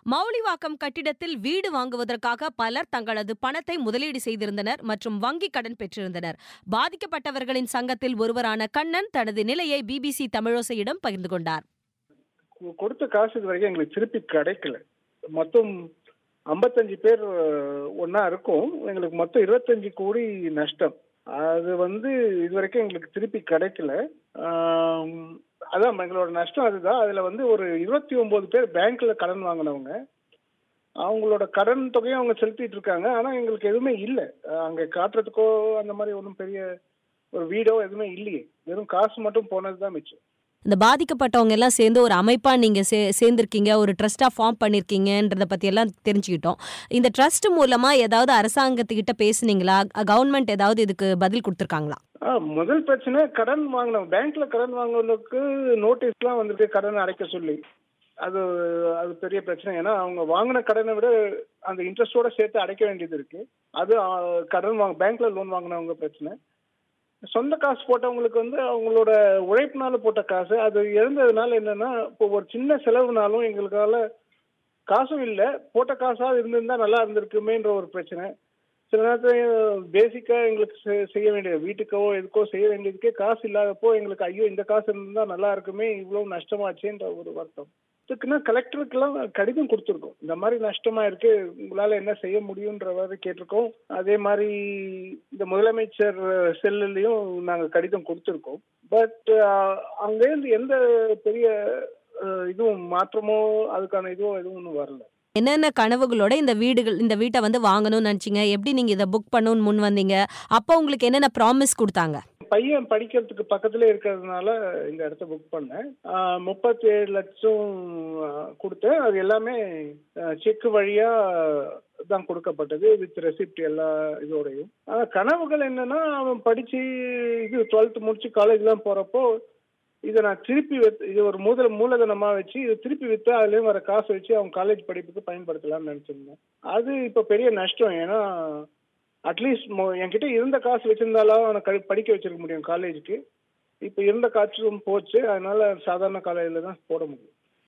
மௌலிவாக்கம் கட்டிடத்தில் வீடு வாங்குவதற்காக பலர் தங்களது பணத்தை முதலீடு செய்திருந்தனர் மற்றும் வங்கி கடன் பெற்றிருந்தனர் பாதிக்கப்பட்டவர்களின் சங்கத்தில் ஒருவரான கண்ணன் தனது நிலையை பிபிசி தமிழோசையிடம் பகிர்ந்து கொண்டார் கொ- கொடுத்த காசு இது வரைக்கும் எங்களுக்கு திருப்பி கிடைக்கல மொத்தம் ஐம்பத்தஞ்சு பேர் ஒன்னா இருக்கும் எங்களுக்கு மொத்தம் இருபத்தஞ்சு கோடி நஷ்டம் அது வந்து இது வரைக்கும் எங்களுக்கு திருப்பி கிடைக்கல ஆம், அதான் எங்களோட நஷ்டம் அதுதான் அதுல வந்து ஒரு இருபத்தி ஒன்பது பேர் பேங்க்ல கடன் வாங்கினவங்க அவங்களோட கடன் தொகையும் அவங்க செலுத்திட்டு இருக்காங்க ஆனா எங்களுக்கு எதுவுமே இல்லை அங்க காட்டுறதுக்கோ அந்த மாதிரி ஒன்றும் பெரிய ஒரு வீடோ எதுவுமே இல்லையே வெறும் காசு மட்டும் போனது தான் மிச்சம் இந்த பாதிக்கப்பட்டவங்க எல்லாம் சேர்ந்து ஒரு அமைப்பா நீங்க சே சேர்ந்திருக்கீங்க ஒரு ட்ரஸ்டா ஃபார்ம் பண்ணிருக்கீங்கன்றத பத்தி எல்லாம் தெரிஞ்சுக்கிட்டோம் இந்த ட்ரஸ்ட் மூலமா ஏதாவது அரசாங்கத்துக்கிட்ட பேசுனீங்களா கவர்மெண்ட் ஏதாவது இதுக்கு பதில் கொடுத்துருக்காங்களா ஆ, முதல் பிரச்சனை கடன் வாங்கினோம் பேங்க்ல கடன் வாங்கினவங்களுக்கு நோட்டீஸ்லாம் வந்துட்டு கடன் அடைக்க சொல்லி அது அது பெரிய பிரச்சனை ஏன்னா அவங்க வாங்கின கடனை விட அந்த இன்ட்ரெஸ்டோட சேர்த்து அடைக்க வேண்டியது இருக்கு அது ஆ, கடன் வாங்க பேங்க்ல லோன் வாங்கினவங்க பிரச்சனை சொந்த காசு போட்டவங்களுக்கு வந்து அவங்களோட உழைப்புனால போட்ட காசு அது இழந்ததுனால என்னன்னா இப்போ ஒரு சின்ன செலவுனாலும் எங்களுக்கால காசும் இல்லை போட்ட காசா இருந்திருந்தா நல்லா இருந்திருக்குமேன்ற ஒரு பிரச்சனை சில நேரத்தில் பேசிக்கா எங்களுக்கு செ- செய்ய வேண்டிய வீட்டுக்கோ எதுக்கோ செய்ய வேண்டியதுக்கே காசு இல்லாதப்போ எங்களுக்கு ஐயோ இந்த காசு இருந்தா நல்லா இருக்குமே இவ்வளவு நஷ்டமாச்சேன்ற ஒரு வருத்தம் இதுக்குன்னா கலெக்டருக்கெல்லாம் கடிதம் கொடுத்துருக்கோம் இந்த மாதிரி நஷ்டமா இருக்கு உங்களால என்ன செய்ய முடியுன்ற மாதிரி கேட்டிருக்கோம் அதே மாதிரி இந்த முதலமைச்சர் செல்லுலயும் நாங்க கடிதம் கொடுத்துருக்கோம் பட் அங்கேருந்து எந்த பெரிய அஹ், இதுவும் மாற்றமோ அதுக்கான இதுவும் எதுவும் ஒன்றும் வரல என்னென்ன கனவுகளோட இந்த வீடுகள் இந்த வீட்டை வந்து வாங்கணும்னு நினைச்சீங்க எப்படி நீங்க இதை புக் பண்ணணும்னு முன் வந்தீங்க அப்போ உங்களுக்கு என்னென்ன ப்ராமிஸ் கொடுத்தாங்க பையன் படிக்கிறதுக்கு பக்கத்துல இருக்கிறதுனால இந்த இடத்த புக் பண்ணேன் முப்பத்தி ஏழு லட்சம் ஆ, கொடுத்தேன் அது எல்லாமே செக் வழியா தான் கொடுக்கப்பட்டது வித் ரெசிப்ட் எல்லா இதோடையும் ஆனா கனவுகள் என்னன்னா அவன் படிச்சு இது டுவெல்த் முடிச்சு காலேஜ்லாம் போறப்போ இதை நான் திருப்பி வித் இது ஒரு மூல மூலதனமா வச்சு இதை திருப்பி வித்து அதுலயும் வர காசு வச்சு அவன் காலேஜ் படிப்புக்கு பயன்படுத்தலாம்னு நினைச்சிருந்தேன் அது இப்ப பெரிய நஷ்டம் ஏன்னா அட்லீஸ்ட் என்கிட்ட இருந்த காசு வச்சிருந்தாலும் அவனை கழி- படிக்க வச்சிருக்க முடியும் காலேஜுக்கு இப்போ இருந்த காற்றும் போச்சு அதனால சாதாரண காலேஜில் தான் போட முடியும்